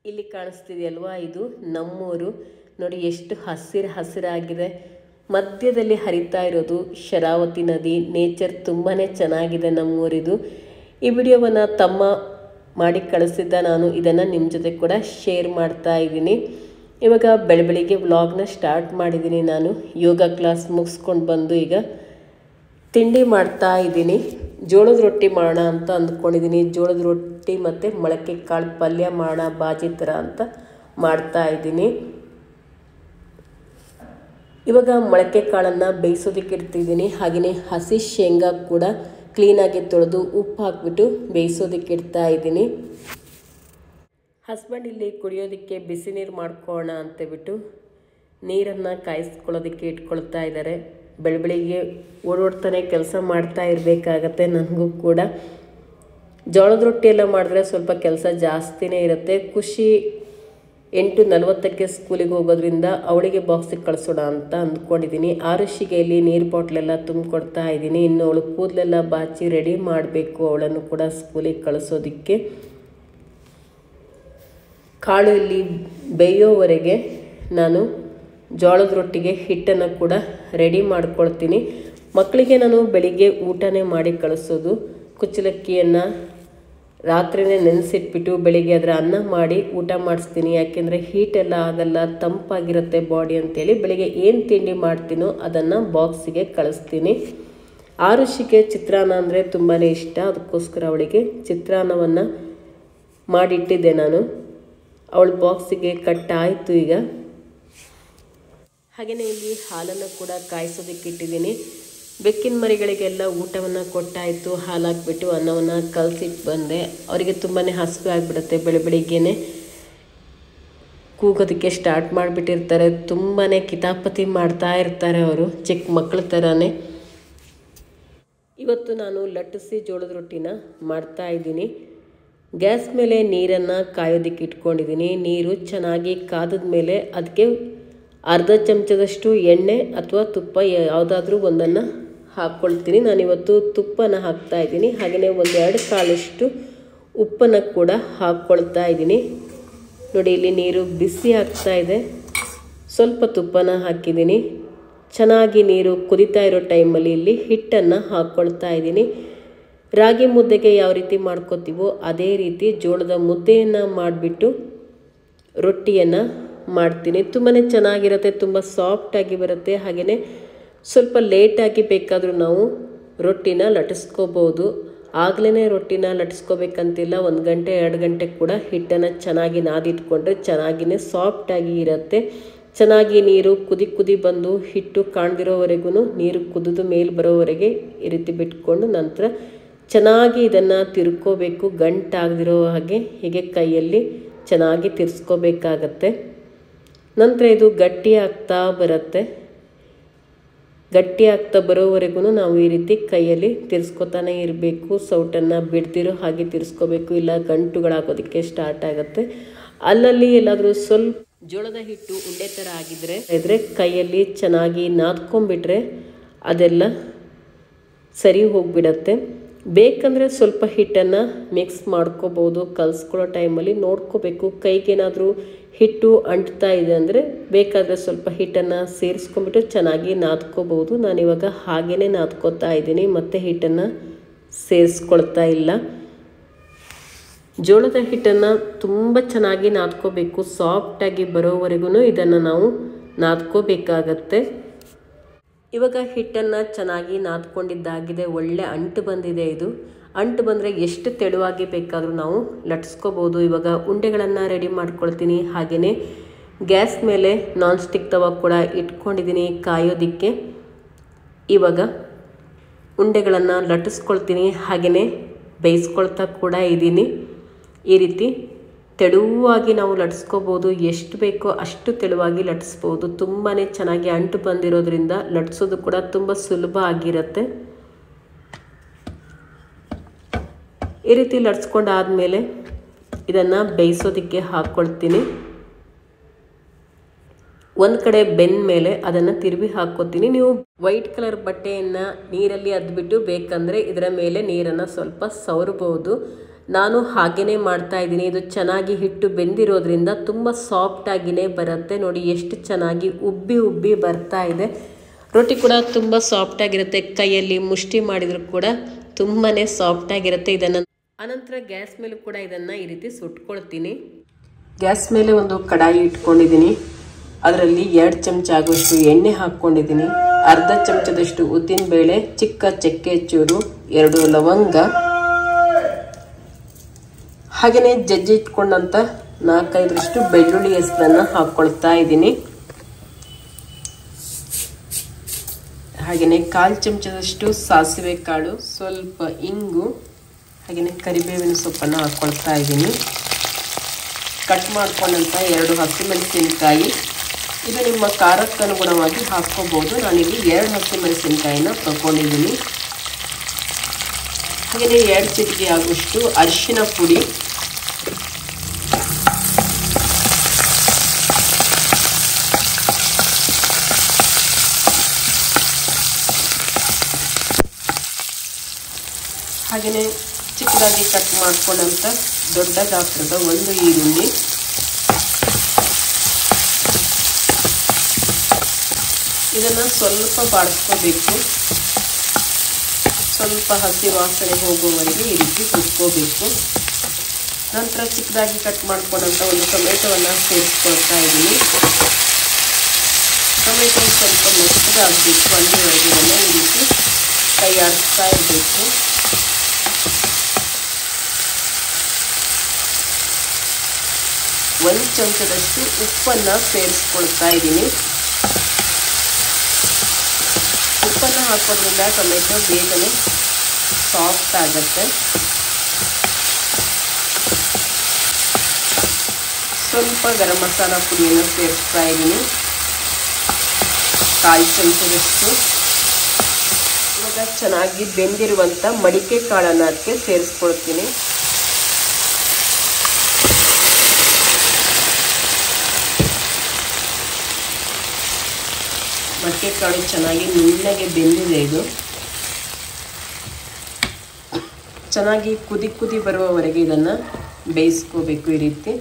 ಇಲ್ಲಿ ಕಾಣಿಸ್ತಿದೆಯಲ್ವಾ ಇದು ನಮ್ಮೂರು ನೋಡಿ ಎಷ್ಟು ಹಸಿರು ಹಸಿರಾಗಿದೆ ಮಧ್ಯದಲ್ಲಿ ಹರಿತಾ ಇರೋದು ಶರಾವತಿ ನದಿ ನೇಚರ್ ತುಂಬಾ ಚೆನ್ನಾಗಿದೆ ನಮ್ಮೂರಿದು ಈ ವಿಡಿಯೋವನ್ನು ತಮ್ಮ ಮಾಡಿ ಕಳಿಸಿದ್ದ ನಾನು ಇದನ್ನು ನಿಮ್ಮ ಜೊತೆ ಕೂಡ ಶೇರ್ ಮಾಡ್ತಾ ಇದ್ದೀನಿ ಇವಾಗ ಬೆಳ ಬೆಳಿಗ್ಗೆ ವ್ಲಾಗ್ನ ಸ್ಟಾರ್ಟ್ ಮಾಡಿದ್ದೀನಿ ನಾನು ಯೋಗ ಕ್ಲಾಸ್ ಮುಗಿಸ್ಕೊಂಡು ಬಂದು ಈಗ ತಿಂಡಿ ಮಾಡ್ತಾ ಇದ್ದೀನಿ ಜೋಳದ ರೊಟ್ಟಿ ಮಾಡೋಣ ಅಂತ ಅಂದ್ಕೊಂಡಿದ್ದೀನಿ ಜೋಳದ ರೊಟ್ಟಿ ಮತ್ತು ಮೊಳಕೆ ಕಾಳು ಪಲ್ಯ ಮಾಡೋಣ ಬಾಜಿ ಥರ ಅಂತ ಮಾಡ್ತಾ ಇದ್ದೀನಿ ಇವಾಗ ಮೊಳಕೆ ಕಾಳನ್ನು ಬೇಯಿಸೋದಕ್ಕೆ ಇಡ್ತಿದ್ದೀನಿ ಹಾಗೆಯೇ ಹಸಿ ಶೇಂಗಾ ಕೂಡ ಕ್ಲೀನಾಗಿ ತೊಳೆದು ಉಪ್ಪು ಹಾಕ್ಬಿಟ್ಟು ಬೇಯಿಸೋದಕ್ಕೆ ಇಡ್ತಾ ಇದ್ದೀನಿ ಹಸ್ಬೆಂಡ್ ಇಲ್ಲಿ ಕುಡಿಯೋದಕ್ಕೆ ಬಿಸಿ ನೀರು ಮಾಡ್ಕೊಳ್ಳೋಣ ಅಂತೇಳ್ಬಿಟ್ಟು ನೀರನ್ನು ಕಾಯಿಸ್ಕೊಳ್ಳೋದಕ್ಕೆ ಇಟ್ಕೊಳ್ತಾ ಇದ್ದಾರೆ ಬೆಳಬೆಳಿಗ್ಗೆ ಓಡೋಡ್ತಾನೆ ಕೆಲಸ ಮಾಡ್ತಾ ಇರಬೇಕಾಗತ್ತೆ ನನಗೂ ಕೂಡ ಜೋಳದ ರೊಟ್ಟಿ ಎಲ್ಲ ಮಾಡಿದ್ರೆ ಸ್ವಲ್ಪ ಕೆಲಸ ಜಾಸ್ತಿನೇ ಇರುತ್ತೆ ಖುಷಿ ಎಂಟು ನಲವತ್ತಕ್ಕೆ ಸ್ಕೂಲಿಗೆ ಹೋಗೋದ್ರಿಂದ ಅವಳಿಗೆ ಬಾಕ್ಸಿಗೆ ಕಳಿಸೋಣ ಅಂತ ಅಂದ್ಕೊಂಡಿದ್ದೀನಿ ಆರುಷಿಗೆಯಲ್ಲಿ ನೀರು ಬಾಟ್ಲೆಲ್ಲ ತುಂಬಿಕೊಡ್ತಾ ಇದ್ದೀನಿ ಇನ್ನು ಅವಳು ಕೂದಲೆಲ್ಲ ಬಾಚಿ ರೆಡಿ ಮಾಡಬೇಕು ಅವಳನ್ನು ಕೂಡ ಸ್ಕೂಲಿಗೆ ಕಳಿಸೋದಕ್ಕೆ ಕಾಳು ಇಲ್ಲಿ ಬೇಯೋವರೆಗೆ ನಾನು ಜೋಳದ ರೊಟ್ಟಿಗೆ ಹಿಟ್ಟನ್ನು ಕೂಡ ರೆಡಿ ಮಾಡ್ಕೊಳ್ತೀನಿ ಮಕ್ಕಳಿಗೆ ನಾನು ಬೆಳಿಗ್ಗೆ ಊಟನೇ ಮಾಡಿ ಕಳಿಸೋದು ಕುಚ್ಚಲಕ್ಕಿಯನ್ನು ರಾತ್ರಿನೇ ನೆನೆಸಿಟ್ಬಿಟ್ಟು ಬೆಳಿಗ್ಗೆ ಅದರ ಅನ್ನ ಮಾಡಿ ಊಟ ಮಾಡಿಸ್ತೀನಿ ಯಾಕೆಂದರೆ ಹೀಟೆಲ್ಲ ಆಗಲ್ಲ ತಂಪಾಗಿರುತ್ತೆ ಬಾಡಿ ಅಂತೇಳಿ ಬೆಳಿಗ್ಗೆ ಏನು ತಿಂಡಿ ಮಾಡ್ತೀನೋ ಅದನ್ನು ಬಾಕ್ಸಿಗೆ ಕಳಿಸ್ತೀನಿ ಆರುಷಿಗೆ ಚಿತ್ರಾನ್ನ ಅಂದರೆ ತುಂಬಾ ಇಷ್ಟ ಅದಕ್ಕೋಸ್ಕರ ಅವಳಿಗೆ ಚಿತ್ರಾನ್ನವನ್ನು ಮಾಡಿಟ್ಟಿದ್ದೆ ನಾನು ಅವಳ ಬಾಕ್ಸಿಗೆ ಕಟ್ ಆಯಿತು ಈಗ ಹಾಗೆಯೇ ಇಲ್ಲಿ ಹಾಲನ್ನು ಕೂಡ ಕಾಯಿಸೋದಕ್ಕೆ ಇಟ್ಟಿದ್ದೀನಿ ಬೆಕ್ಕಿನ ಮರಿಗಳಿಗೆಲ್ಲ ಊಟವನ್ನು ಕೊಟ್ಟಾಯಿತು ಹಾಲು ಹಾಕ್ಬಿಟ್ಟು ಅನ್ನವನ್ನು ಕಲಸಿಟ್ಟು ಬಂದೆ ಅವರಿಗೆ ತುಂಬಾ ಹಸಿವೆ ಆಗಿಬಿಡುತ್ತೆ ಬೆಳೆ ಬೆಳಿಗ್ಗೆನೆ ಕೂಗೋದಕ್ಕೆ ಸ್ಟಾರ್ಟ್ ಮಾಡಿಬಿಟ್ಟಿರ್ತಾರೆ ತುಂಬಾ ಕಿತಾಪತಿ ಮಾಡ್ತಾ ಇರ್ತಾರೆ ಅವರು ಚಿಕ್ಕ ಮಕ್ಕಳ ಥರನೇ ಇವತ್ತು ನಾನು ಲಟ್ಟಿಸಿ ಜೋಳದ ರೊಟ್ಟಿನ ಮಾಡ್ತಾ ಇದ್ದೀನಿ ಗ್ಯಾಸ್ ಮೇಲೆ ನೀರನ್ನು ಕಾಯೋದಕ್ಕೆ ಇಟ್ಕೊಂಡಿದ್ದೀನಿ ನೀರು ಚೆನ್ನಾಗಿ ಕಾದದ ಮೇಲೆ ಅದಕ್ಕೆ ಅರ್ಧ ಚಮಚದಷ್ಟು ಎಣ್ಣೆ ಅಥವಾ ತುಪ್ಪ ಯಾವುದಾದ್ರೂ ಒಂದನ್ನು ಹಾಕ್ಕೊಳ್ತೀನಿ ನಾನಿವತ್ತು ತುಪ್ಪನ ಹಾಕ್ತಾ ಇದ್ದೀನಿ ಹಾಗೆಯೇ ಒಂದು ಎರಡು ಕಾಳಷ್ಟು ಉಪ್ಪನ್ನು ಕೂಡ ಹಾಕ್ಕೊಳ್ತಾ ಇದ್ದೀನಿ ನೋಡಿ ಇಲ್ಲಿ ನೀರು ಬಿಸಿ ಆಗ್ತಾ ಇದೆ ಸ್ವಲ್ಪ ತುಪ್ಪನ ಹಾಕಿದ್ದೀನಿ ಚೆನ್ನಾಗಿ ನೀರು ಕುದಿತಾ ಇರೋ ಟೈಮಲ್ಲಿ ಇಲ್ಲಿ ಹಿಟ್ಟನ್ನು ಹಾಕ್ಕೊಳ್ತಾ ಇದ್ದೀನಿ ರಾಗಿ ಮುದ್ದೆಗೆ ಯಾವ ರೀತಿ ಮಾಡ್ಕೋತೀವೋ ಅದೇ ರೀತಿ ಜೋಳದ ಮುದ್ದೆಯನ್ನು ಮಾಡಿಬಿಟ್ಟು ರೊಟ್ಟಿಯನ್ನು ಮಾಡ್ತೀನಿ ತುಂಬಾ ಚೆನ್ನಾಗಿರುತ್ತೆ ತುಂಬ ಸಾಫ್ಟಾಗಿ ಬರುತ್ತೆ ಹಾಗೆಯೇ ಸ್ವಲ್ಪ ಲೇಟಾಗಿ ಬೇಕಾದರೂ ನಾವು ರೊಟ್ಟಿನ ಲಟ್ಟಿಸ್ಕೋಬೋದು ಆಗಲೇ ರೊಟ್ಟಿನ ಲಟ್ಟಿಸ್ಕೋಬೇಕಂತಿಲ್ಲ ಒಂದು ಗಂಟೆ ಎರಡು ಗಂಟೆ ಕೂಡ ಹಿಟ್ಟನ್ನು ಚೆನ್ನಾಗಿ ನಾದಿಟ್ಕೊಂಡ್ರೆ ಚೆನ್ನಾಗಿಯೇ ಸಾಫ್ಟಾಗಿ ಇರುತ್ತೆ ಚೆನ್ನಾಗಿ ನೀರು ಕುದಿ ಕುದಿ ಬಂದು ಹಿಟ್ಟು ಕಾಣ್ದಿರೋವರೆಗೂ ನೀರು ಕುದಿದು ಮೇಲೆ ಬರೋವರೆಗೆ ಈ ರೀತಿ ಬಿಟ್ಕೊಂಡು ನಂತರ ಚೆನ್ನಾಗಿ ಇದನ್ನು ತಿರ್ಕೋಬೇಕು ಗಂಟಾಗದಿರೋ ಹಾಗೆ ಹೀಗೆ ಕೈಯಲ್ಲಿ ಚೆನ್ನಾಗಿ ತಿರ್ಸ್ಕೋಬೇಕಾಗತ್ತೆ ನಂತರ ಇದು ಗಟ್ಟಿ ಆಗ್ತಾ ಬರುತ್ತೆ ಗಟ್ಟಿ ಆಗ್ತಾ ಬರೋವರೆಗೂ ನಾವು ಈ ರೀತಿ ಕೈಯಲ್ಲಿ ತಿರ್ಸ್ಕೊತಾನೆ ಇರಬೇಕು ಸೌಟನ್ನು ಬಿಡ್ದಿರೋ ಹಾಗೆ ತಿರ್ಸ್ಕೋಬೇಕು ಇಲ್ಲ ಗಂಟುಗಳಾಗೋದಕ್ಕೆ ಸ್ಟಾರ್ಟ್ ಆಗುತ್ತೆ ಅಲ್ಲಲ್ಲಿ ಎಲ್ಲಾದರೂ ಸ್ವಲ್ಪ ಜೋಳದ ಹಿಟ್ಟು ಉಂಡೆ ಥರ ಆಗಿದ್ರೆ ಇದ್ರೆ ಕೈಯಲ್ಲಿ ಚೆನ್ನಾಗಿ ನಾದ್ಕೊಂಡ್ಬಿಟ್ರೆ ಅದೆಲ್ಲ ಸರಿ ಹೋಗಿಬಿಡತ್ತೆ ಬೇಕಂದರೆ ಸ್ವಲ್ಪ ಹಿಟ್ಟನ್ನು ಮಿಕ್ಸ್ ಮಾಡ್ಕೋಬೋದು ಕಲಿಸ್ಕೊಳ್ಳೋ ಟೈಮಲ್ಲಿ ನೋಡ್ಕೋಬೇಕು ಕೈಗೇನಾದರೂ ಹಿಟ್ಟು ಅಂಟ್ತಾ ಇದೆ ಅಂದರೆ ಬೇಕಾದರೆ ಸ್ವಲ್ಪ ಹಿಟ್ಟನ್ನು ಸೇರಿಸ್ಕೊಂಬಿಟ್ಟು ಚೆನ್ನಾಗಿ ನಾದ್ಕೋಬೋದು ನಾನಿವಾಗ ಹಾಗೇ ನಾದ್ಕೋತಾ ಇದ್ದೀನಿ ಮತ್ತು ಹಿಟ್ಟನ್ನು ಸೇರಿಸ್ಕೊಳ್ತಾ ಇಲ್ಲ ಜೋಳದ ಹಿಟ್ಟನ್ನು ತುಂಬ ಚೆನ್ನಾಗಿ ನಾದ್ಕೋಬೇಕು ಸಾಫ್ಟಾಗಿ ಬರೋವರೆಗೂ ಇದನ್ನು ನಾವು ನಾದ್ಕೋಬೇಕಾಗತ್ತೆ ಇವಾಗ ಹಿಟ್ಟನ್ನು ಚೆನ್ನಾಗಿ ನಾದ್ಕೊಂಡಿದ್ದಾಗಿದೆ ಒಳ್ಳೆ ಅಂಟು ಬಂದಿದೆ ಇದು ಅಂಟು ಬಂದರೆ ಎಷ್ಟು ತೆಳುವಾಗಿ ಬೇಕಾದರೂ ನಾವು ಲಟ್ಸ್ಕೋಬೋದು ಇವಾಗ ಉಂಡೆಗಳನ್ನು ರೆಡಿ ಮಾಡ್ಕೊಳ್ತೀನಿ ಹಾಗೆಯೇ ಗ್ಯಾಸ್ ಮೇಲೆ ನಾನ್ ಸ್ಟಿಕ್ ತವ ಕೂಡ ಇಟ್ಕೊಂಡಿದ್ದೀನಿ ಕಾಯೋದಕ್ಕೆ ಇವಾಗ ಉಂಡೆಗಳನ್ನು ಲಟ್ಟಿಸ್ಕೊಳ್ತೀನಿ ಹಾಗೆಯೇ ಬೇಯಿಸ್ಕೊಳ್ತಾ ಕೂಡ ಇದ್ದೀನಿ ಈ ರೀತಿ ತೆಳುವಾಗಿ ನಾವು ಲಟ್ಸ್ಕೋಬೋದು ಎಷ್ಟು ಬೇಕೋ ಅಷ್ಟು ತೆಳುವಾಗಿ ಲಟ್ಸ್ಬೋದು ತುಂಬಾ ಚೆನ್ನಾಗಿ ಅಂಟು ಬಂದಿರೋದ್ರಿಂದ ಲಟ್ಸೋದು ಕೂಡ ತುಂಬ ಸುಲಭ ಆಗಿರುತ್ತೆ ಈ ರೀತಿ ಲಟ್ಸ್ಕೊಂಡಾದಮೇಲೆ ಇದನ್ನು ಬೇಯಿಸೋದಕ್ಕೆ ಹಾಕ್ಕೊಳ್ತೀನಿ ಒಂದು ಕಡೆ ಬೆಂದ ಮೇಲೆ ಅದನ್ನು ತಿರುವಿ ಹಾಕ್ಕೋತೀನಿ ನೀವು ವೈಟ್ ಕಲರ್ ಬಟ್ಟೆಯನ್ನು ನೀರಲ್ಲಿ ಅದ್ಬಿಟ್ಟು ಬೇಕಂದರೆ ಇದರ ಮೇಲೆ ನೀರನ್ನು ಸ್ವಲ್ಪ ಸವರಬಹುದು ನಾನು ಹಾಗೇ ಮಾಡ್ತಾ ಇದ್ದೀನಿ ಇದು ಚೆನ್ನಾಗಿ ಹಿಟ್ಟು ಬೆಂದಿರೋದ್ರಿಂದ ತುಂಬ ಸಾಫ್ಟಾಗಿಯೇ ಬರುತ್ತೆ ನೋಡಿ ಎಷ್ಟು ಚೆನ್ನಾಗಿ ಉಬ್ಬಿ ಉಬ್ಬಿ ಬರ್ತಾ ಇದೆ ರೊಟ್ಟಿ ಕೂಡ ತುಂಬ ಸಾಫ್ಟಾಗಿರುತ್ತೆ ಕೈಯಲ್ಲಿ ಮುಷ್ಟಿ ಮಾಡಿದರೂ ಕೂಡ ತುಂಬಾ ಸಾಫ್ಟಾಗಿರುತ್ತೆ ಇದನ್ನು ಅನಂತರ ಗ್ಯಾಸ್ ಮೇಲೂ ಕೂಡ ಇದನ್ನು ಈ ರೀತಿ ಸುಟ್ಕೊಳ್ತೀನಿ ಗ್ಯಾಸ್ ಮೇಲೆ ಒಂದು ಕಡಾಯಿ ಇಟ್ಕೊಂಡಿದ್ದೀನಿ ಅದರಲ್ಲಿ ಎರಡು ಚಮಚ ಆಗುವಷ್ಟು ಎಣ್ಣೆ ಹಾಕ್ಕೊಂಡಿದ್ದೀನಿ ಅರ್ಧ ಚಮಚದಷ್ಟು ಉದ್ದಿನಬೇಳೆ ಚಿಕ್ಕ ಚಕ್ಕೆ ಚೂರು ಎರಡು ಲವಂಗ ಹಾಗೆಯೇ ಜಜ್ಜಿ ಇಟ್ಕೊಂಡಂತ ನಾಲ್ಕೈದರಷ್ಟು ಬೆಳ್ಳುಳ್ಳಿ ಹೆಸರನ್ನ ಹಾಕ್ಕೊಳ್ತಾ ಇದ್ದೀನಿ ಹಾಗೆಯೇ ಕಾಲು ಚಮಚದಷ್ಟು ಸಾಸಿವೆ ಕಾಳು ಸ್ವಲ್ಪ ಇಂಗು ಹಾಗೆಯೇ ಕರಿಬೇವಿನ ಸೊಪ್ಪನ್ನು ಹಾಕ್ಕೊಳ್ತಾ ಇದ್ದೀನಿ ಕಟ್ ಮಾಡ್ಕೊಂಡಂತ ಎರಡು ಹಸಿಮೆಣಸಿನಕಾಯಿ ಇದು ನಿಮ್ಮ ಖಾರಕ್ಕೆ ಅನುಗುಣವಾಗಿ ಹಾಕ್ಕೋಬೋದು ನಾನಿಲ್ಲಿ ಎರಡು ಹಸಿಮೆಣಸಿನಕಾಯಿನ ತಗೊಂಡಿದ್ದೀನಿ ಹಾಗೆಯೇ ಎರಡು ಚಿಟಿಕೆ ಆಗುವಷ್ಟು ಅರಿಶಿನ ಪುಡಿ ಹಾಗೆಯೇ ಚಿಕ್ಕದಾಗಿ ಕಟ್ ಮಾಡ್ಕೊಂಡಂತ ದೊಡ್ಡ ಗಾತ್ರದ ಒಂದು ಈರುಳ್ಳಿ ಇದನ್ನು ಸ್ವಲ್ಪ ಬಾಡಿಸ್ಕೋಬೇಕು ಸ್ವಲ್ಪ ಹಸಿ ವಾಸನೆ ಹೋಗುವವರೆಗೆ ಈ ರೀತಿ ಹುರ್ಕೋಬೇಕು ನಂತರ ಚಿಕ್ಕದಾಗಿ ಕಟ್ ಮಾಡ್ಕೊಂಡಂತ ಒಂದು ಟೊಮೆಟೊವನ್ನು ಸೇರಿಸ್ಕೊಳ್ತಾ ಇದ್ದೀನಿ ಟೊಮೆಟೊ ಸ್ವಲ್ಪ ಮೆತ್ತಗಾಗಬೇಕು ಅಲ್ಲಿವರೆಗೆ ಇದನ್ನು ಈ ರೀತಿ ಕೈ ಆಡಿಸ್ತಾ ಇರಬೇಕು ಒಂದು ಚಮಚದಷ್ಟು ಉಪ್ಪನ್ನು ಸೇರಿಸ್ಕೊಳ್ತಾ ಇದ್ದೀನಿ ಉಪ್ಪನ್ನು ಹಾಕೋದ್ರಿಂದ ಟೊಮೆಟೊ ಬೇಗನೆ ಸಾಫ್ಟ್ ಆಗುತ್ತೆ ಸ್ವಲ್ಪ ಗರಂ ಮಸಾಲ ಪುಡಿಯನ್ನು ಸೇರಿಸ್ತಾ ಇದ್ದೀನಿ ಕಾಲು ಚಮಚದಷ್ಟು ಇವಾಗ ಚೆನ್ನಾಗಿ ಬೆಂದಿರುವಂಥ ಮಡಿಕೆ ಕಾಳನ್ನು ಅದಕ್ಕೆ ಸೇರಿಸ್ಕೊಳ್ತೀನಿ ಮಡಿಕೆ ಕಾಳು ಚೆನ್ನಾಗಿ ನುಣ್ಣಗೆ ಬೆಂದಿದೆ ಇದು ಚೆನ್ನಾಗಿ ಕುದಿ ಕುದಿ ಬರುವವರೆಗೆ ಇದನ್ನು ಬೇಯಿಸ್ಕೋಬೇಕು ಈ ರೀತಿ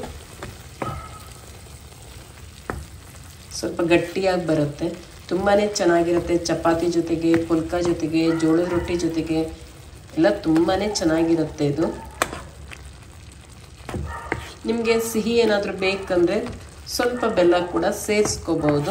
ಸ್ವಲ್ಪ ಗಟ್ಟಿಯಾಗಿ ಬರುತ್ತೆ ತುಂಬಾ ಚೆನ್ನಾಗಿರುತ್ತೆ ಚಪಾತಿ ಜೊತೆಗೆ ಪುಲ್ಕ ಜೊತೆಗೆ ಜೋಳದ ರೊಟ್ಟಿ ಜೊತೆಗೆ ಎಲ್ಲ ತುಂಬಾ ಚೆನ್ನಾಗಿರುತ್ತೆ ಇದು ನಿಮಗೆ ಸಿಹಿ ಏನಾದರೂ ಬೇಕಂದರೆ ಸ್ವಲ್ಪ ಬೆಲ್ಲ ಕೂಡ ಸೇರಿಸ್ಕೋಬಹುದು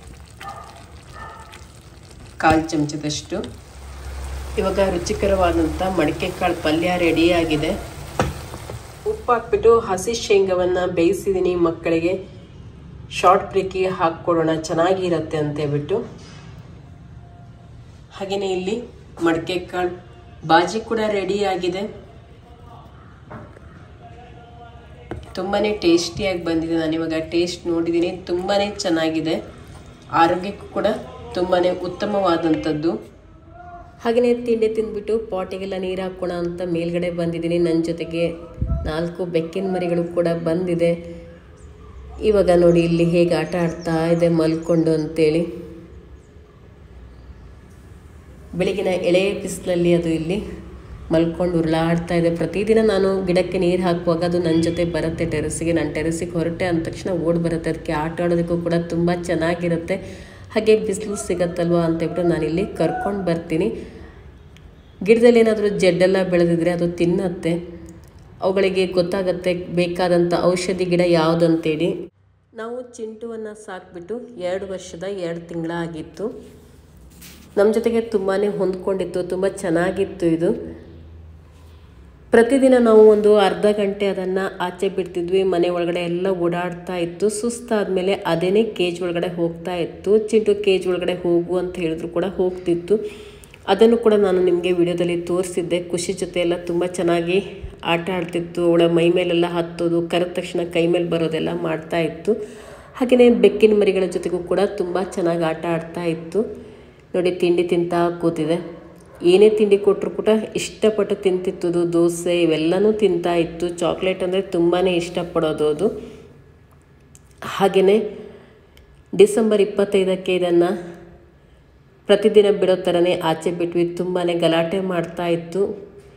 ಕಾಲು ಚಮಚದಷ್ಟು ಇವಾಗ ರುಚಿಕರವಾದಂಥ ಮಡಿಕೆ ಕಾಳು ಪಲ್ಯ ರೆಡಿಯಾಗಿದೆ ಉಪ್ಪು ಹಾಕ್ಬಿಟ್ಟು ಹಸಿ ಶೇಂಗವನ್ನು ಬೇಯಿಸಿದ್ದೀನಿ ಮಕ್ಕಳಿಗೆ ಶಾರ್ಟ್ ಬ್ರೇಕಿಗೆ ಹಾಕ್ಕೊಡೋಣ ಚೆನ್ನಾಗಿರುತ್ತೆ ಅಂತ ಹೇಳ್ಬಿಟ್ಟು ಹಾಗೆಯೇ ಇಲ್ಲಿ ಮಡಿಕೆ ಕಾಳು ಬಾಜಿ ಕೂಡ ರೆಡಿಯಾಗಿದೆ ತುಂಬಾ ಟೇಸ್ಟಿಯಾಗಿ ಬಂದಿದೆ ನಾನು ಇವಾಗ ಟೇಸ್ಟ್ ನೋಡಿದ್ದೀನಿ ತುಂಬಾ ಚೆನ್ನಾಗಿದೆ ಆರೋಗ್ಯಕ್ಕೂ ಕೂಡ ತುಂಬಾ ಉತ್ತಮವಾದಂಥದ್ದು ಹಾಗೆಯೇ ತಿಂಡಿ ತಿಂದ್ಬಿಟ್ಟು ಪಾಟಿಗೆಲ್ಲ ನೀರು ಹಾಕೋಣ ಅಂತ ಮೇಲ್ಗಡೆ ಬಂದಿದ್ದೀನಿ ನನ್ನ ಜೊತೆಗೆ ನಾಲ್ಕು ಬೆಕ್ಕಿನ ಮರಿಗಳು ಕೂಡ ಬಂದಿದೆ ಇವಾಗ ನೋಡಿ ಇಲ್ಲಿ ಹೇಗೆ ಆಟ ಆಡ್ತಾ ಇದೆ ಮಲ್ಕೊಂಡು ಅಂತೇಳಿ ಬೆಳಗಿನ ಎಳೆಯ ಬಿಸಿಲಲ್ಲಿ ಅದು ಇಲ್ಲಿ ಮಲ್ಕೊಂಡು ಉರುಳಾಡ್ತಾ ಇದೆ ಪ್ರತಿದಿನ ನಾನು ಗಿಡಕ್ಕೆ ನೀರು ಹಾಕುವಾಗ ಅದು ನನ್ನ ಜೊತೆ ಬರುತ್ತೆ ಟೆರೆಸಿಗೆ ನಾನು ಟೆರೆಸಿಗೆ ಹೊರಟೆ ಅಂದ ತಕ್ಷಣ ಓಡಿ ಬರುತ್ತೆ ಅದಕ್ಕೆ ಆಟ ಆಡೋದಕ್ಕೂ ಕೂಡ ತುಂಬ ಚೆನ್ನಾಗಿರುತ್ತೆ ಹಾಗೆ ಬಿಸಿಲು ಸಿಗತ್ತಲ್ವ ಅಂತೇಳ್ಬಿಟ್ಟು ನಾನಿಲ್ಲಿ ಕರ್ಕೊಂಡು ಬರ್ತೀನಿ ಗಿಡದಲ್ಲಿ ಏನಾದರೂ ಜಡ್ಡೆಲ್ಲ ಬೆಳೆದಿದ್ರೆ ಅದು ತಿನ್ನತ್ತೆ ಅವುಗಳಿಗೆ ಗೊತ್ತಾಗತ್ತೆ ಬೇಕಾದಂಥ ಔಷಧಿ ಗಿಡ ಯಾವುದು ಅಂತೇಳಿ ನಾವು ಚಿಂಟುವನ್ನು ಸಾಕ್ಬಿಟ್ಟು ಎರಡು ವರ್ಷದ ಎರಡು ತಿಂಗಳ ಆಗಿತ್ತು ನಮ್ಮ ಜೊತೆಗೆ ತುಂಬಾ ಹೊಂದ್ಕೊಂಡಿತ್ತು ತುಂಬ ಚೆನ್ನಾಗಿತ್ತು ಇದು ಪ್ರತಿದಿನ ನಾವು ಒಂದು ಅರ್ಧ ಗಂಟೆ ಅದನ್ನು ಆಚೆ ಬಿಡ್ತಿದ್ವಿ ಮನೆ ಒಳಗಡೆ ಎಲ್ಲ ಓಡಾಡ್ತಾ ಇತ್ತು ಸುಸ್ತಾದಮೇಲೆ ಅದೇನೇ ಕೇಜ್ ಒಳಗಡೆ ಹೋಗ್ತಾ ಇತ್ತು ಚಿಂಟು ಕೇಜ್ ಒಳಗಡೆ ಹೋಗು ಅಂತ ಹೇಳಿದ್ರು ಕೂಡ ಹೋಗ್ತಿತ್ತು ಅದನ್ನು ಕೂಡ ನಾನು ನಿಮಗೆ ವಿಡಿಯೋದಲ್ಲಿ ತೋರಿಸಿದ್ದೆ ಖುಷಿ ಜೊತೆ ಎಲ್ಲ ತುಂಬ ಚೆನ್ನಾಗಿ ಆಟ ಆಡ್ತಿತ್ತು ಅವಳ ಮೈ ಮೇಲೆಲ್ಲ ಹತ್ತೋದು ಕರೆದ ತಕ್ಷಣ ಕೈ ಮೇಲೆ ಬರೋದೆಲ್ಲ ಮಾಡ್ತಾ ಇತ್ತು ಹಾಗೆಯೇ ಬೆಕ್ಕಿನ ಮರಿಗಳ ಜೊತೆಗೂ ಕೂಡ ತುಂಬ ಚೆನ್ನಾಗಿ ಆಟ ಆಡ್ತಾ ಇತ್ತು ನೋಡಿ ತಿಂಡಿ ತಿಂತಾ ಕೂತಿದೆ ಏನೇ ತಿಂಡಿ ಕೊಟ್ಟರು ಕೂಡ ಇಷ್ಟಪಟ್ಟು ತಿಂತಿತ್ತು ದೋಸೆ ಇವೆಲ್ಲನೂ ತಿಂತಾ ಇತ್ತು ಚಾಕ್ಲೇಟ್ ಅಂದರೆ ತುಂಬಾ ಇಷ್ಟಪಡೋದು ಅದು ಹಾಗೆಯೇ ಡಿಸೆಂಬರ್ ಇಪ್ಪತ್ತೈದಕ್ಕೆ ಇದನ್ನು ಪ್ರತಿದಿನ ಬಿಡೋ ಥರನೇ ಆಚೆ ಬಿಟ್ವಿ ತುಂಬಾ ಗಲಾಟೆ ಮಾಡ್ತಾ ಇತ್ತು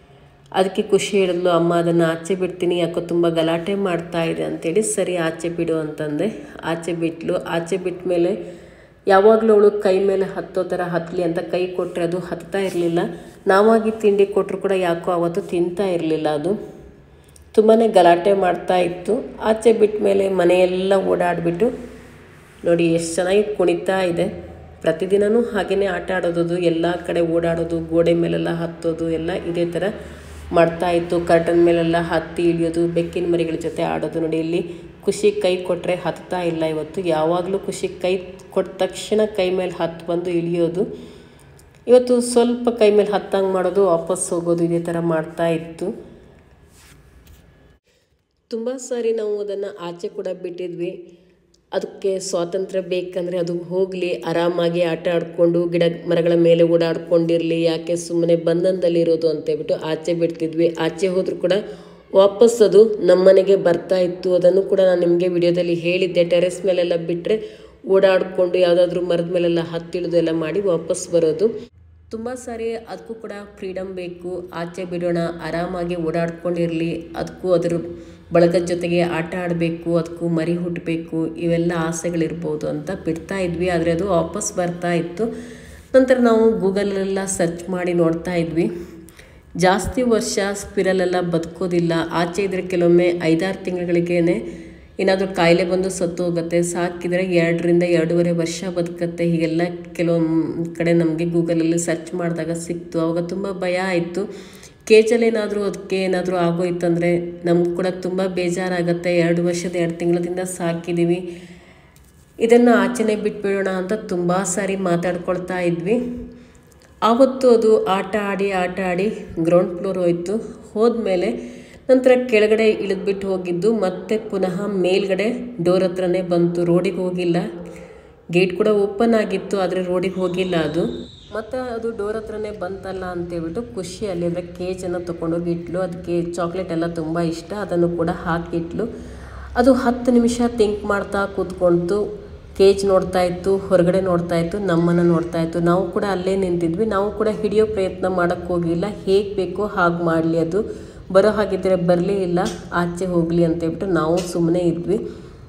ಅದಕ್ಕೆ ಖುಷಿ ಹೇಳಿದ್ಲು ಅಮ್ಮ ಅದನ್ನು ಆಚೆ ಬಿಡ್ತೀನಿ ಯಾಕೋ ತುಂಬ ಗಲಾಟೆ ಮಾಡ್ತಾ ಇದೆ ಅಂತೇಳಿ ಸರಿ ಆಚೆ ಬಿಡು ಅಂತಂದೆ ಆಚೆ ಬಿಟ್ಲು ಆಚೆ ಬಿಟ್ಟ ಮೇಲೆ ಯಾವಾಗಲೂ ಅವಳು ಕೈ ಮೇಲೆ ಹತ್ತೋ ಥರ ಹತ್ತಲಿ ಅಂತ ಕೈ ಕೊಟ್ಟರೆ ಅದು ಹತ್ತಾ ಇರಲಿಲ್ಲ ನಾವಾಗಿ ತಿಂಡಿ ಕೊಟ್ಟರು ಕೂಡ ಯಾಕೋ ಅವತ್ತು ತಿಂತಾ ಇರಲಿಲ್ಲ ಅದು ತುಂಬಾ ಗಲಾಟೆ ಮಾಡ್ತಾ ಇತ್ತು ಆಚೆ ಬಿಟ್ಟ ಮೇಲೆ ಮನೆಯೆಲ್ಲ ಓಡಾಡಿಬಿಟ್ಟು ನೋಡಿ ಎಷ್ಟು ಚೆನ್ನಾಗಿ ಕುಣಿತಾ ಇದೆ ಪ್ರತಿದಿನವೂ ಹಾಗೆಯೇ ಆಟ ಆಡೋದು ಎಲ್ಲ ಕಡೆ ಓಡಾಡೋದು ಗೋಡೆ ಮೇಲೆಲ್ಲ ಹತ್ತೋದು ಎಲ್ಲ ಇದೇ ಥರ ಮಾಡ್ತಾ ಇತ್ತು ಕರ್ಟನ್ ಮೇಲೆಲ್ಲ ಹತ್ತಿ ಇಳಿಯೋದು ಬೆಕ್ಕಿನ ಮರಿಗಳ ಜೊತೆ ಆಡೋದು ನೋಡಿ ಇಲ್ಲಿ ಖುಷಿ ಕೈ ಕೊಟ್ಟರೆ ಹತ್ತಾ ಇಲ್ಲ ಇವತ್ತು ಯಾವಾಗಲೂ ಖುಷಿ ಕೈ ಕೊಟ್ಟ ತಕ್ಷಣ ಕೈ ಮೇಲೆ ಹತ್ತು ಬಂದು ಇಳಿಯೋದು ಇವತ್ತು ಸ್ವಲ್ಪ ಕೈ ಮೇಲೆ ಹತ್ತಂಗೆ ಮಾಡೋದು ವಾಪಸ್ ಹೋಗೋದು ಇದೇ ಥರ ಮಾಡ್ತಾ ಇತ್ತು ತುಂಬ ಸಾರಿ ನಾವು ಅದನ್ನು ಆಚೆ ಕೂಡ ಬಿಟ್ಟಿದ್ವಿ ಅದಕ್ಕೆ ಸ್ವಾತಂತ್ರ್ಯ ಬೇಕಂದರೆ ಅದು ಹೋಗಲಿ ಆರಾಮಾಗಿ ಆಟ ಆಡಿಕೊಂಡು ಗಿಡ ಮರಗಳ ಮೇಲೆ ಓಡಾಡ್ಕೊಂಡಿರಲಿ ಯಾಕೆ ಸುಮ್ಮನೆ ಬಂಧನದಲ್ಲಿರೋದು ಅಂತೇಳ್ಬಿಟ್ಟು ಆಚೆ ಬಿಡ್ತಿದ್ವಿ ಆಚೆ ಹೋದರೂ ಕೂಡ ವಾಪಸ್ ಅದು ನಮ್ಮನೆಗೆ ಬರ್ತಾ ಇತ್ತು ಅದನ್ನು ಕೂಡ ನಾನು ನಿಮಗೆ ವಿಡಿಯೋದಲ್ಲಿ ಹೇಳಿದ್ದೆ ಟೆರೆಸ್ ಮೇಲೆಲ್ಲ ಬಿಟ್ಟರೆ ಓಡಾಡಿಕೊಂಡು ಯಾವುದಾದ್ರೂ ಮರದ ಮೇಲೆಲ್ಲ ಹತ್ತಿಳಿದು ಎಲ್ಲ ಮಾಡಿ ವಾಪಸ್ ಬರೋದು ತುಂಬ ಸಾರಿ ಅದಕ್ಕೂ ಕೂಡ ಫ್ರೀಡಮ್ ಬೇಕು ಆಚೆ ಬಿಡೋಣ ಆರಾಮಾಗಿ ಓಡಾಡ್ಕೊಂಡಿರಲಿ ಅದಕ್ಕೂ ಅದರ ಬಳಗದ ಜೊತೆಗೆ ಆಟ ಆಡಬೇಕು ಅದಕ್ಕೂ ಮರಿ ಹುಟ್ಟಬೇಕು ಇವೆಲ್ಲ ಆಸೆಗಳಿರ್ಬೋದು ಅಂತ ಬಿಡ್ತಾ ಇದ್ವಿ ಆದರೆ ಅದು ವಾಪಸ್ ಬರ್ತಾ ಇತ್ತು ನಂತರ ನಾವು ಗೂಗಲಲ್ಲೆಲ್ಲ ಸರ್ಚ್ ಮಾಡಿ ನೋಡ್ತಾ ಇದ್ವಿ ಜಾಸ್ತಿ ವರ್ಷ ಸ್ಪಿರಲೆಲ್ಲ ಬದುಕೋದಿಲ್ಲ ಆಚೆ ಇದ್ರೆ ಕೆಲವೊಮ್ಮೆ ಐದಾರು ತಿಂಗಳಿಗೇನೆ ಏನಾದರೂ ಕಾಯಿಲೆ ಬಂದು ಸತ್ತು ಹೋಗುತ್ತೆ ಸಾಕಿದರೆ ಎರಡರಿಂದ ಎರಡೂವರೆ ವರ್ಷ ಬದುಕತ್ತೆ ಹೀಗೆಲ್ಲ ಕೆಲವೊಂದು ಕಡೆ ನಮಗೆ ಗೂಗಲಲ್ಲಿ ಸರ್ಚ್ ಮಾಡಿದಾಗ ಸಿಕ್ತು ಅವಾಗ ತುಂಬ ಭಯ ಆಯಿತು ಕೇಜಲ್ಲಿ ಏನಾದರೂ ಅದಕ್ಕೆ ಏನಾದರೂ ಆಗೋಯ್ತಂದರೆ ನಮ್ಗೆ ಕೂಡ ತುಂಬ ಬೇಜಾರಾಗುತ್ತೆ ಎರಡು ವರ್ಷದ ಎರಡು ತಿಂಗಳದಿಂದ ಸಾಕಿದ್ದೀವಿ ಇದನ್ನು ಆಚೆನೆ ಬಿಟ್ಬಿಡೋಣ ಅಂತ ತುಂಬ ಸಾರಿ ಮಾತಾಡ್ಕೊಳ್ತಾ ಇದ್ವಿ ಆವತ್ತು ಅದು ಆಟ ಆಡಿ ಆಟ ಆಡಿ ಗ್ರೌಂಡ್ ಫ್ಲೋರ್ ಹೋಯಿತು ಹೋದ್ಮೇಲೆ ನಂತರ ಕೆಳಗಡೆ ಇಳಿದ್ಬಿಟ್ಟು ಹೋಗಿದ್ದು ಮತ್ತೆ ಪುನಃ ಮೇಲ್ಗಡೆ ಡೋರ್ ಹತ್ರನೇ ಬಂತು ರೋಡಿಗೆ ಹೋಗಿಲ್ಲ ಗೇಟ್ ಕೂಡ ಓಪನ್ ಆಗಿತ್ತು ಆದರೆ ರೋಡಿಗೆ ಹೋಗಿಲ್ಲ ಅದು ಮತ್ತು ಅದು ಡೋರ್ ಹತ್ರನೇ ಬಂತಲ್ಲ ಅಂತೇಳ್ಬಿಟ್ಟು ಖುಷಿಯಲ್ಲಿ ಅಂದರೆ ಕೇಜನ್ನು ತೊಗೊಂಡೋಗಿ ಇಟ್ಲು ಅದಕ್ಕೆ ಚಾಕ್ಲೇಟ್ ಎಲ್ಲ ತುಂಬ ಇಷ್ಟ ಅದನ್ನು ಕೂಡ ಹಾಕಿಟ್ಲು ಅದು ಹತ್ತು ನಿಮಿಷ ಥಿಂಕ್ ಮಾಡ್ತಾ ಕೂತ್ಕೊಳ್ತು ಕೇಜ್ ನೋಡ್ತಾ ಇತ್ತು ಹೊರಗಡೆ ನೋಡ್ತಾ ಇತ್ತು ನಮ್ಮನ್ನು ನೋಡ್ತಾ ಇತ್ತು ನಾವು ಕೂಡ ಅಲ್ಲೇ ನಿಂತಿದ್ವಿ ನಾವು ಕೂಡ ಹಿಡಿಯೋ ಪ್ರಯತ್ನ ಮಾಡೋಕ್ಕೆ ಹೋಗಿಲ್ಲ ಹೇಗೆ ಬೇಕೋ ಹಾಗೆ ಮಾಡಲಿ ಅದು ಬರೋ ಹಾಗಿದ್ದರೆ ಬರಲೇ ಇಲ್ಲ ಆಚೆ ಹೋಗಲಿ ಅಂತೇಳ್ಬಿಟ್ಟು ನಾವು ಸುಮ್ಮನೆ ಇದ್ವಿ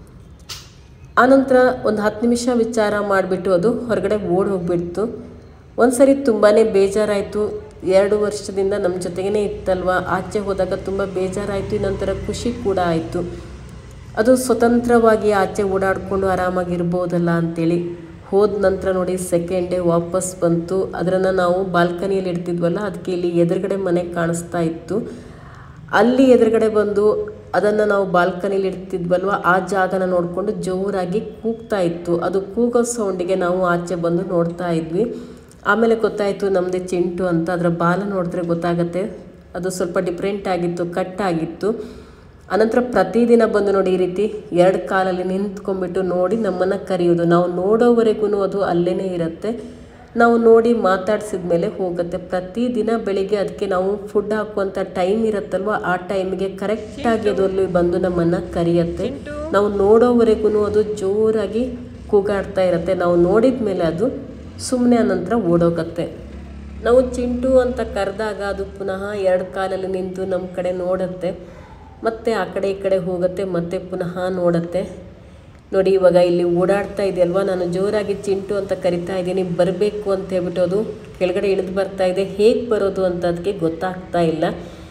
ಆನಂತರ ಒಂದು ಹತ್ತು ನಿಮಿಷ ವಿಚಾರ ಮಾಡಿಬಿಟ್ಟು ಅದು ಹೊರಗಡೆ ಓಡಿ ಹೋಗ್ಬಿಡ್ತು ಒಂದು ಸರಿ ತುಂಬಾ ಬೇಜಾರಾಯಿತು ಎರಡು ವರ್ಷದಿಂದ ನಮ್ಮ ಜೊತೆಗೇ ಇತ್ತಲ್ವ ಆಚೆ ಹೋದಾಗ ತುಂಬ ಬೇಜಾರಾಯಿತು ನಂತರ ಖುಷಿ ಕೂಡ ಆಯಿತು ಅದು ಸ್ವತಂತ್ರವಾಗಿ ಆಚೆ ಓಡಾಡಿಕೊಂಡು ಆರಾಮಾಗಿರ್ಬೋದಲ್ಲ ಅಂತೇಳಿ ಹೋದ ನಂತರ ನೋಡಿ ಸೆಕೆಂಡ್ ಡೇ ವಾಪಸ್ ಬಂತು ಅದನ್ನು ನಾವು ಬಾಲ್ಕನಿಯಲ್ಲಿ ಇಡ್ತಿದ್ವಲ್ಲ ಅದಕ್ಕೆ ಇಲ್ಲಿ ಎದುರುಗಡೆ ಮನೆ ಕಾಣಿಸ್ತಾ ಇತ್ತು ಅಲ್ಲಿ ಎದುರುಗಡೆ ಬಂದು ಅದನ್ನು ನಾವು ಬಾಲ್ಕನಿಲಿ ಇಡ್ತಿದ್ವಲ್ವ ಆ ಜಾಗನ ನೋಡಿಕೊಂಡು ಜೋರಾಗಿ ಕೂಗ್ತಾ ಇತ್ತು ಅದು ಕೂಗೋ ಸೌಂಡಿಗೆ ನಾವು ಆಚೆ ಬಂದು ನೋಡ್ತಾ ಇದ್ವಿ ಆಮೇಲೆ ಗೊತ್ತಾಯಿತು ನಮ್ಮದೇ ಚಿಂಟು ಅಂತ ಅದರ ಬಾಲ ನೋಡಿದ್ರೆ ಗೊತ್ತಾಗತ್ತೆ ಅದು ಸ್ವಲ್ಪ ಡಿಫ್ರೆಂಟ್ ಆಗಿತ್ತು ಕಟ್ ಆಗಿತ್ತು ಅನಂತರ ಪ್ರತಿದಿನ ಬಂದು ನೋಡಿ ಈ ರೀತಿ ಎರಡು ಕಾಲಲ್ಲಿ ನಿಂತ್ಕೊಂಡ್ಬಿಟ್ಟು ನೋಡಿ ನಮ್ಮನ್ನು ಕರೆಯೋದು ನಾವು ನೋಡೋವರೆಗೂ ಅದು ಅಲ್ಲೇ ಇರುತ್ತೆ ನಾವು ನೋಡಿ ಮಾತಾಡ್ಸಿದ ಮೇಲೆ ಹೋಗುತ್ತೆ ಪ್ರತಿದಿನ ಬೆಳಿಗ್ಗೆ ಅದಕ್ಕೆ ನಾವು ಫುಡ್ ಹಾಕುವಂಥ ಟೈಮ್ ಇರುತ್ತಲ್ವ ಆ ಟೈಮಿಗೆ ಕರೆಕ್ಟಾಗಿ ಅದು ಅಲ್ಲಿ ಬಂದು ನಮ್ಮನ್ನು ಕರೆಯುತ್ತೆ ನಾವು ನೋಡೋವರೆಗೂ ಅದು ಜೋರಾಗಿ ಕೂಗಾಡ್ತಾ ಇರುತ್ತೆ ನಾವು ನೋಡಿದ ಮೇಲೆ ಅದು ಸುಮ್ಮನೆ ಅನಂತರ ಓಡೋಗತ್ತೆ ನಾವು ಚಿಂಟು ಅಂತ ಕರೆದಾಗ ಅದು ಪುನಃ ಎರಡು ಕಾಲಲ್ಲಿ ನಿಂತು ನಮ್ಮ ಕಡೆ ನೋಡುತ್ತೆ ಮತ್ತೆ ಆ ಕಡೆ ಈ ಕಡೆ ಹೋಗುತ್ತೆ ಮತ್ತೆ ಪುನಃ ನೋಡುತ್ತೆ ನೋಡಿ ಇವಾಗ ಇಲ್ಲಿ ಓಡಾಡ್ತಾ ಇದೆಯಲ್ವಾ ನಾನು ಜೋರಾಗಿ ಚಿಂಟು ಅಂತ ಕರಿತಾ ಇದ್ದೀನಿ ಬರಬೇಕು ಅಂತ ಹೇಳ್ಬಿಟ್ಟು ಅದು ಕೆಳಗಡೆ ಇಳಿದು ಬರ್ತಾ ಇದೆ ಹೇಗೆ ಬರೋದು ಅಂತ ಅದಕ್ಕೆ ಗೊತ್ತಾಗ್ತಾ ಇಲ್ಲ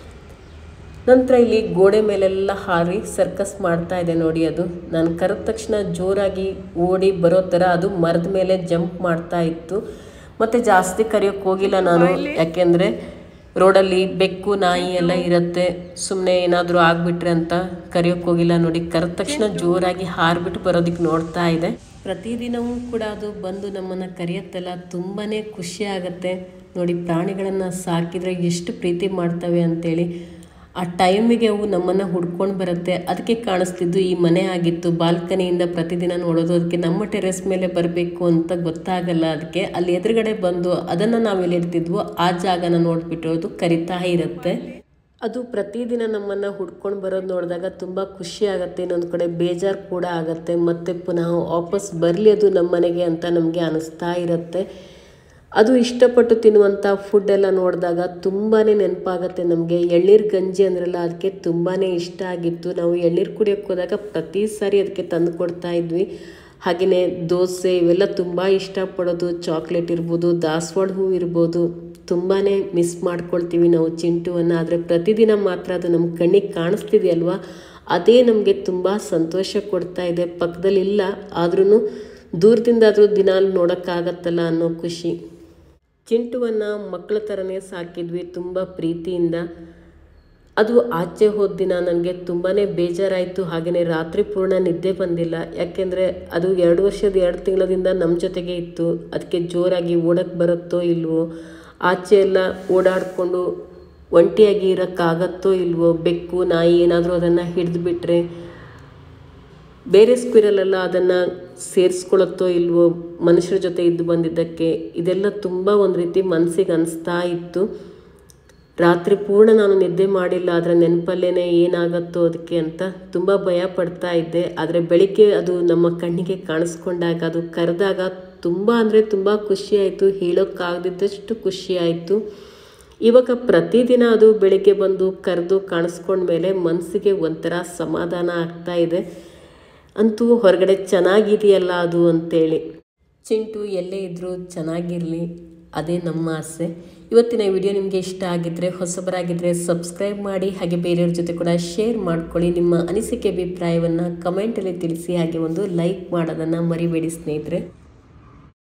ನಂತರ ಇಲ್ಲಿ ಗೋಡೆ ಮೇಲೆಲ್ಲ ಹಾರಿ ಸರ್ಕಸ್ ಮಾಡ್ತಾ ಇದೆ ನೋಡಿ ಅದು ನಾನು ಕರೆದ ತಕ್ಷಣ ಜೋರಾಗಿ ಓಡಿ ಬರೋ ಥರ ಅದು ಮರದ ಮೇಲೆ ಜಂಪ್ ಮಾಡ್ತಾ ಇತ್ತು ಮತ್ತು ಜಾಸ್ತಿ ಕರೆಯೋಕ್ಕೆ ಹೋಗಿಲ್ಲ ನಾನು ಯಾಕೆಂದರೆ ರೋಡಲ್ಲಿ ಬೆಕ್ಕು ನಾಯಿ ಎಲ್ಲ ಇರುತ್ತೆ ಸುಮ್ಮನೆ ಏನಾದರೂ ಆಗಿಬಿಟ್ರೆ ಅಂತ ಕರೆಯೋಕ್ಕೆ ಹೋಗಿಲ್ಲ ನೋಡಿ ಕರೆದ ತಕ್ಷಣ ಜೋರಾಗಿ ಹಾರಿಬಿಟ್ಟು ಬರೋದಕ್ಕೆ ನೋಡ್ತಾ ಇದೆ ಪ್ರತಿದಿನವೂ ಕೂಡ ಅದು ಬಂದು ನಮ್ಮನ್ನು ಕರೆಯುತ್ತಲ್ಲ ತುಂಬಾ ಖುಷಿ ಆಗುತ್ತೆ ನೋಡಿ ಪ್ರಾಣಿಗಳನ್ನು ಸಾಕಿದರೆ ಎಷ್ಟು ಪ್ರೀತಿ ಮಾಡ್ತವೆ ಅಂತೇಳಿ ಆ ಟೈಮಿಗೆ ಅವು ನಮ್ಮನ್ನು ಹುಡ್ಕೊಂಡು ಬರುತ್ತೆ ಅದಕ್ಕೆ ಕಾಣಿಸ್ತಿದ್ದು ಈ ಮನೆ ಆಗಿತ್ತು ಬಾಲ್ಕನಿಯಿಂದ ಪ್ರತಿದಿನ ನೋಡೋದು ಅದಕ್ಕೆ ನಮ್ಮ ಟೆರೆಸ್ ಮೇಲೆ ಬರಬೇಕು ಅಂತ ಗೊತ್ತಾಗಲ್ಲ ಅದಕ್ಕೆ ಅಲ್ಲಿ ಎದುರುಗಡೆ ಬಂದು ಅದನ್ನು ನಾವು ಎಲ್ಲಿರ್ತಿದ್ವೋ ಆ ಜಾಗನ ನೋಡಿಬಿಟ್ಟು ಅದು ಕರಿತಾ ಇರುತ್ತೆ ಅದು ಪ್ರತಿದಿನ ನಮ್ಮನ್ನು ಹುಡ್ಕೊಂಡು ಬರೋದು ನೋಡಿದಾಗ ತುಂಬ ಖುಷಿ ಆಗುತ್ತೆ ಇನ್ನೊಂದು ಕಡೆ ಬೇಜಾರು ಕೂಡ ಆಗುತ್ತೆ ಮತ್ತೆ ಪುನಃ ವಾಪಸ್ ಬರಲಿ ಅದು ನಮ್ಮ ಮನೆಗೆ ಅಂತ ನಮಗೆ ಅನಿಸ್ತಾ ಇರುತ್ತೆ ಅದು ಇಷ್ಟಪಟ್ಟು ತಿನ್ನುವಂಥ ಫುಡ್ ಎಲ್ಲ ನೋಡಿದಾಗ ತುಂಬಾ ನೆನಪಾಗತ್ತೆ ನಮಗೆ ಎಳ್ನೀರು ಗಂಜಿ ಅಂದ್ರಲ್ಲ ಅದಕ್ಕೆ ತುಂಬಾ ಇಷ್ಟ ಆಗಿತ್ತು ನಾವು ಎಳ್ನೀರು ಕುಡಿಯೋಕ್ಕೆ ಹೋದಾಗ ಪ್ರತಿ ಸಾರಿ ಅದಕ್ಕೆ ತಂದು ಕೊಡ್ತಾ ಇದ್ವಿ ಹಾಗೆಯೇ ದೋಸೆ ಇವೆಲ್ಲ ತುಂಬ ಇಷ್ಟಪಡೋದು ಚಾಕ್ಲೇಟ್ ಇರ್ಬೋದು ದಾಸವಾಳ ಹೂವು ಇರ್ಬೋದು ತುಂಬಾ ಮಿಸ್ ಮಾಡ್ಕೊಳ್ತೀವಿ ನಾವು ಚಿಂಟುವನ್ನು ಆದರೆ ಪ್ರತಿದಿನ ಮಾತ್ರ ಅದು ನಮ್ಮ ಕಣ್ಣಿಗೆ ಕಾಣಿಸ್ತಿದೆಯಲ್ವಾ ಅದೇ ನಮಗೆ ತುಂಬ ಸಂತೋಷ ಕೊಡ್ತಾ ಇದೆ ಪಕ್ಕದಲ್ಲಿಲ್ಲ ಆದ್ರೂ ದೂರದಿಂದಾದರೂ ದಿನಾಲು ನೋಡೋಕ್ಕಾಗತ್ತಲ್ಲ ಅನ್ನೋ ಖುಷಿ ಚಿಂಟುವನ್ನು ಮಕ್ಕಳ ಥರನೇ ಸಾಕಿದ್ವಿ ತುಂಬ ಪ್ರೀತಿಯಿಂದ ಅದು ಆಚೆ ಹೋದ ದಿನ ನನಗೆ ತುಂಬಾ ಬೇಜಾರಾಯಿತು ಹಾಗೆಯೇ ರಾತ್ರಿ ಪೂರ್ಣ ನಿದ್ದೆ ಬಂದಿಲ್ಲ ಯಾಕೆಂದರೆ ಅದು ಎರಡು ವರ್ಷದ ಎರಡು ತಿಂಗಳದಿಂದ ನಮ್ಮ ಜೊತೆಗೆ ಇತ್ತು ಅದಕ್ಕೆ ಜೋರಾಗಿ ಓಡಕ್ಕೆ ಬರುತ್ತೋ ಇಲ್ವೋ ಆಚೆ ಎಲ್ಲ ಓಡಾಡಿಕೊಂಡು ಒಂಟಿಯಾಗಿ ಇರೋಕ್ಕಾಗತ್ತೋ ಇಲ್ವೋ ಬೆಕ್ಕು ನಾಯಿ ಏನಾದರೂ ಅದನ್ನು ಹಿಡಿದುಬಿಟ್ರೆ ಬೇರೆ ಸ್ಕ್ವಿರಲೆಲ್ಲ ಅದನ್ನು ಸೇರಿಸ್ಕೊಳ್ಳುತ್ತೋ ಇಲ್ವೋ ಮನುಷ್ಯರ ಜೊತೆ ಇದ್ದು ಬಂದಿದ್ದಕ್ಕೆ ಇದೆಲ್ಲ ತುಂಬ ಒಂದು ರೀತಿ ಮನಸ್ಸಿಗೆ ಅನಿಸ್ತಾ ಇತ್ತು ರಾತ್ರಿ ಪೂರ್ಣ ನಾನು ನಿದ್ದೆ ಮಾಡಿಲ್ಲ ಅದರ ನೆನಪಲ್ಲೇ ಏನಾಗತ್ತೋ ಅದಕ್ಕೆ ಅಂತ ತುಂಬ ಭಯ ಪಡ್ತಾ ಇದ್ದೆ ಆದರೆ ಬೆಳಿಗ್ಗೆ ಅದು ನಮ್ಮ ಕಣ್ಣಿಗೆ ಕಾಣಿಸ್ಕೊಂಡಾಗ ಅದು ಕರೆದಾಗ ತುಂಬ ಅಂದರೆ ತುಂಬ ಖುಷಿಯಾಯಿತು ಹೇಳೋಕ್ಕಾಗದಿದ್ದಷ್ಟು ಖುಷಿಯಾಯಿತು ಇವಾಗ ಪ್ರತಿದಿನ ಅದು ಬೆಳಿಗ್ಗೆ ಬಂದು ಕರೆದು ಕಾಣಿಸ್ಕೊಂಡ್ಮೇಲೆ ಮನಸ್ಸಿಗೆ ಒಂಥರ ಸಮಾಧಾನ ಆಗ್ತಾ ಇದೆ ಅಂತೂ ಹೊರಗಡೆ ಚೆನ್ನಾಗಿದೆಯಲ್ಲ ಅದು ಅಂತೇಳಿ ಚಿಂಟು ಎಲ್ಲೇ ಇದ್ದರೂ ಚೆನ್ನಾಗಿರಲಿ ಅದೇ ನಮ್ಮ ಆಸೆ ಇವತ್ತಿನ ವಿಡಿಯೋ ನಿಮಗೆ ಇಷ್ಟ ಆಗಿದ್ದರೆ ಹೊಸಬರಾಗಿದ್ದರೆ ಸಬ್ಸ್ಕ್ರೈಬ್ ಮಾಡಿ ಹಾಗೆ ಬೇರೆಯವ್ರ ಜೊತೆ ಕೂಡ ಶೇರ್ ಮಾಡ್ಕೊಳ್ಳಿ ನಿಮ್ಮ ಅನಿಸಿಕೆ ಅಭಿಪ್ರಾಯವನ್ನು ಕಮೆಂಟಲ್ಲಿ ತಿಳಿಸಿ ಹಾಗೆ ಒಂದು ಲೈಕ್ ಮಾಡೋದನ್ನು ಮರಿಬೇಡಿ ಸ್ನೇಹಿತರೆ